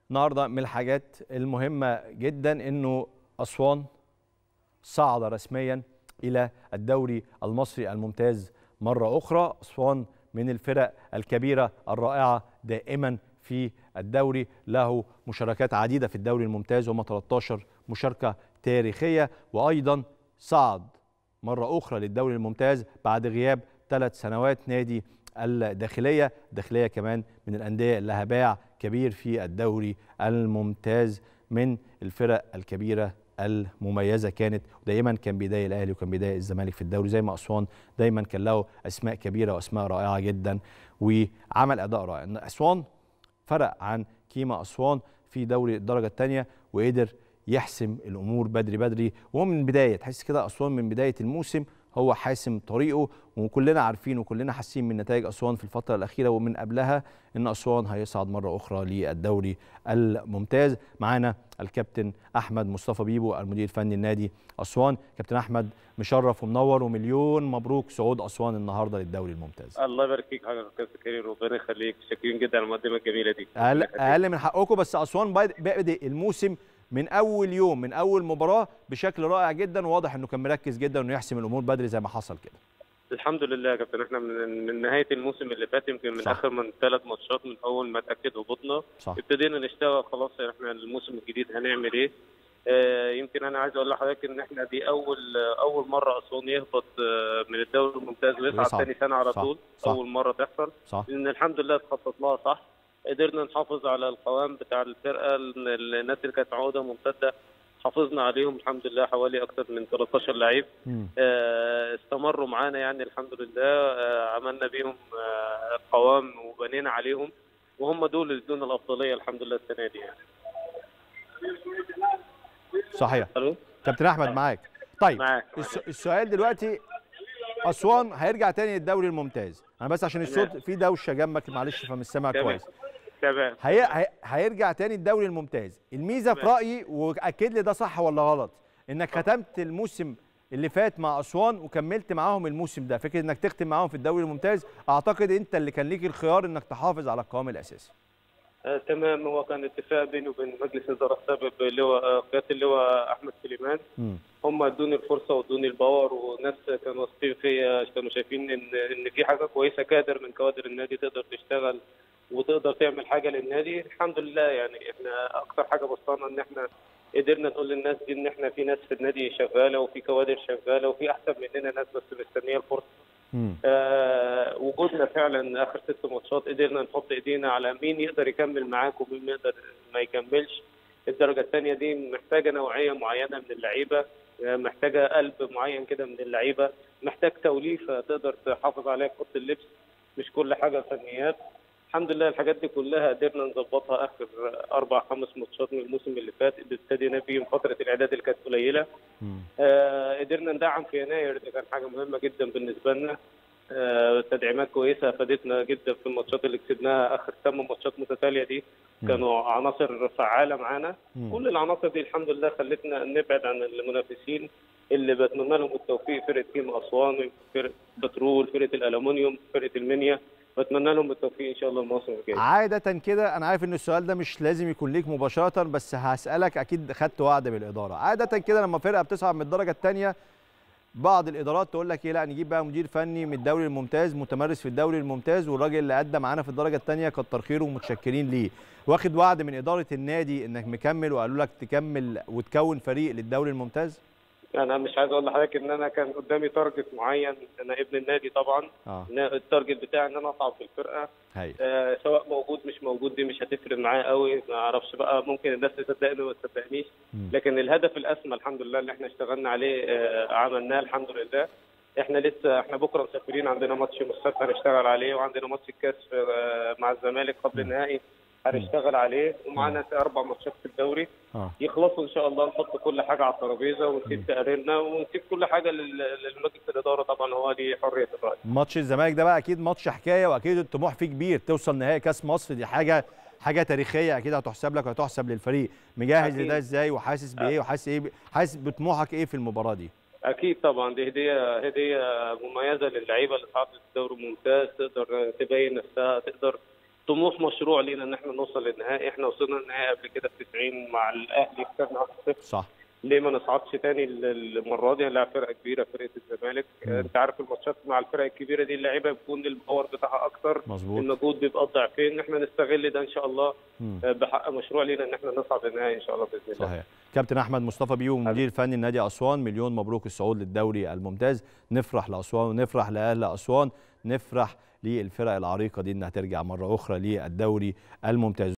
النهارده من الحاجات المهمه جدا انه اسوان صعد رسميا الى الدوري المصري الممتاز مره اخرى اسوان من الفرق الكبيره الرائعه دائما في الدوري له مشاركات عديده في الدوري الممتاز هم 13 مشاركه تاريخيه وايضا صعد مره اخرى للدوري الممتاز بعد غياب ثلاث سنوات نادي الداخليه الداخليه كمان من الانديه اللي لها باع كبير في الدوري الممتاز من الفرق الكبيره المميزه كانت ودايما كان بيضايق الاهلي وكان بيضايق الزمالك في الدوري زي ما اسوان دايما كان له اسماء كبيره واسماء رائعه جدا وعمل اداء رائع ان اسوان فرق عن كيما اسوان في دوري الدرجه الثانيه وقدر يحسم الامور بدري بدري وهو من بدايه تحس كده اسوان من بدايه الموسم هو حاسم طريقه وكلنا عارفين وكلنا حاسين من نتائج اسوان في الفتره الاخيره ومن قبلها ان اسوان هيصعد مره اخرى للدوري الممتاز معانا الكابتن احمد مصطفى بيبو المدير الفني النادي اسوان كابتن احمد مشرف ومنور ومليون مبروك صعود اسوان النهارده للدوري الممتاز الله يبارك فيك حضرتك يا كابتن كريم ربنا يخليك شاكرين جدا على المقدمه الجميله دي اقل اقل من حقكم بس اسوان بادئ الموسم من اول يوم من اول مباراه بشكل رائع جدا وواضح انه كان مركز جدا انه يحسم الامور بدري زي ما حصل كده الحمد لله يا كابتن احنا من, من نهايه الموسم اللي فات يمكن من صح. اخر من ثلاث ماتشات من اول ما اتاكد هبوطنا صح ابتدينا نشتغل خلاص احنا الموسم الجديد هنعمل ايه آه يمكن انا عايز اقول لحضرتك ان احنا دي اول اول مره اسوان يهبط آه من الدوري الممتاز ويصعد ويصعد. ثاني سنه على صح. طول صح. اول مره تحصل صح لان الحمد لله اتخطط لها صح قدرنا نحافظ على القوام بتاع الفرقه ال- الناس اللي كانت عوده ممتده حافظنا عليهم الحمد لله حوالي اكثر من 13 لعيب مم. آه، استمروا معانا يعني الحمد لله آه، عملنا بيهم آه، قوام وبنينا عليهم وهم دول اللي ادونا الافضليه الحمد لله السنه دي يعني صحيح الو كابتن احمد معاك طيب معاك الس- السؤال دلوقتي اسوان هيرجع تاني للدوري الممتاز انا بس عشان الصوت في دوشه جنبك معلش فمش سامع تمام. كويس تمام هي... هي... هيرجع تاني الدوري الممتاز الميزه في تمام. رايي واكد لي ده صح ولا غلط انك ختمت الموسم اللي فات مع اسوان وكملت معاهم الموسم ده فكره انك تختم معاهم في الدوري الممتاز اعتقد انت اللي كان ليك الخيار انك تحافظ على القوام الاساسي آه تمام هو كان اتفاق بيني وبين مجلس الاداره السابق اللواء آه، قياده اللواء احمد سليمان مم. هم ادوني الفرصه وادوني الباور وناس كانوا واثقين فيا كانوا شايفين ان ان في حاجه كويسه كادر من كوادر النادي تقدر تشتغل وتقدر تعمل حاجه للنادي الحمد لله يعني احنا اكتر حاجه بصرنا ان احنا قدرنا نقول للناس دي ان احنا في ناس في النادي شغاله وفي كوادر شغاله وفي احسن مننا ناس بس مستنيه الفرصه مم. آه وجودنا فعلا اخر ست ماتشات قدرنا نحط ايدينا على مين يقدر يكمل معاك ومين يقدر ما يكملش الدرجه الثانيه دي محتاجه نوعيه معينه من اللعيبه آه، محتاجه قلب معين كده من اللعيبه محتاج توليفه تقدر تحافظ عليها في اوضه اللبس مش كل حاجه فنيات الحمد لله الحاجات دي كلها قدرنا نظبطها اخر اربع خمس ماتشات من الموسم اللي فات اللي ابتدينا فيهم فتره الاعداد اللي كانت قليله مم. آه، قدرنا ندعم في يناير دي كان حاجه مهمه جدا بالنسبه لنا آه، تدعيمات كويسه افادتنا جدا في الماتشات اللي كسبناها اخر ثمان ماتشات متتاليه دي كانوا عناصر فعاله معانا مم. كل العناصر دي الحمد لله خلتنا نبعد عن المنافسين اللي بتمنى لهم التوفيق فرقه كيم اسوان فرقه بترول فرقه الالومنيوم فرقه المنيا بتمنى لهم التوفيق ان شاء الله الموسم الجاي عادة كده أنا عارف إن السؤال ده مش لازم يكون ليك مباشرة بس هسألك أكيد خدت وعد بالإدارة، عادة كده لما فرقة بتصعد من الدرجة الثانية بعض الإدارات تقول لك إيه لا نجيب بقى مدير فني من الدوري الممتاز متمرس في الدوري الممتاز والراجل اللي قدم معانا في الدرجة الثانية كتر خيره ومتشكرين ليه، واخد وعد من إدارة النادي إنك مكمل وقالوا لك تكمل وتكون فريق للدوري الممتاز؟ انا مش عايز اقول لحضرتك ان انا كان قدامي تارجت معين انا ابن النادي طبعا اه إن التارجت بتاعي ان انا اصعد في الفرقه هايل آه، سواء موجود مش موجود دي مش هتفرق معايا قوي ما اعرفش بقى ممكن الناس تصدقني وما تصدقنيش مم. لكن الهدف الاسمى الحمد لله اللي احنا اشتغلنا عليه آه، عملناه الحمد لله احنا لسه احنا بكره مسافرين عندنا ماتش مستشفى هنشتغل عليه وعندنا ماتش الكاس آه، مع الزمالك قبل النهائي هنشتغل عليه ومعانا اربع ماتشات في الدوري اه يخلصوا ان شاء الله نحط كل حاجه على الترابيزه ونسيب تقاريرنا ونسيب كل حاجه لل- للمجلس الاداره طبعا هو دي حريه الراي ماتش الزمالك ده بقى اكيد ماتش حكايه واكيد الطموح فيه كبير توصل نهائي كاس مصر دي حاجه حاجه تاريخيه اكيد هتحسب لك وهتحسب للفريق مجهز أكيد. لده ازاي وحاسس بايه وحاسس ايه حاسس بطموحك ايه في المباراه دي اكيد طبعا دي هديه هديه مميزه للعيبه اللي صعدت الدوري الممتاز تقدر تبين نفسها تقدر طموح مشروع لينا ان احنا نوصل للنهائي احنا وصلنا النهائي قبل كده في 90 مع الاهلي خسرنا 1-0 صح ليه ما نصعدش تاني المره دي هنلاعب فرقه كبيره فرقه الزمالك مم. انت عارف الماتشات مع الفرق الكبيره دي اللعيبه بيكون الباور بتاعها اكتر مظبوط المجهود بيبقى ضعفين احنا نستغل ده ان شاء الله مم. آه، بحق مشروع لينا ان احنا نصعد النهائي ان شاء الله باذن الله صحيح كابتن احمد مصطفى بيو مدير فني النادي اسوان مليون مبروك الصعود للدوري الممتاز نفرح لاسوان ونفرح لاهل اسوان نفرح للفرق العريقه دي انها ترجع مره اخرى للدوري الممتاز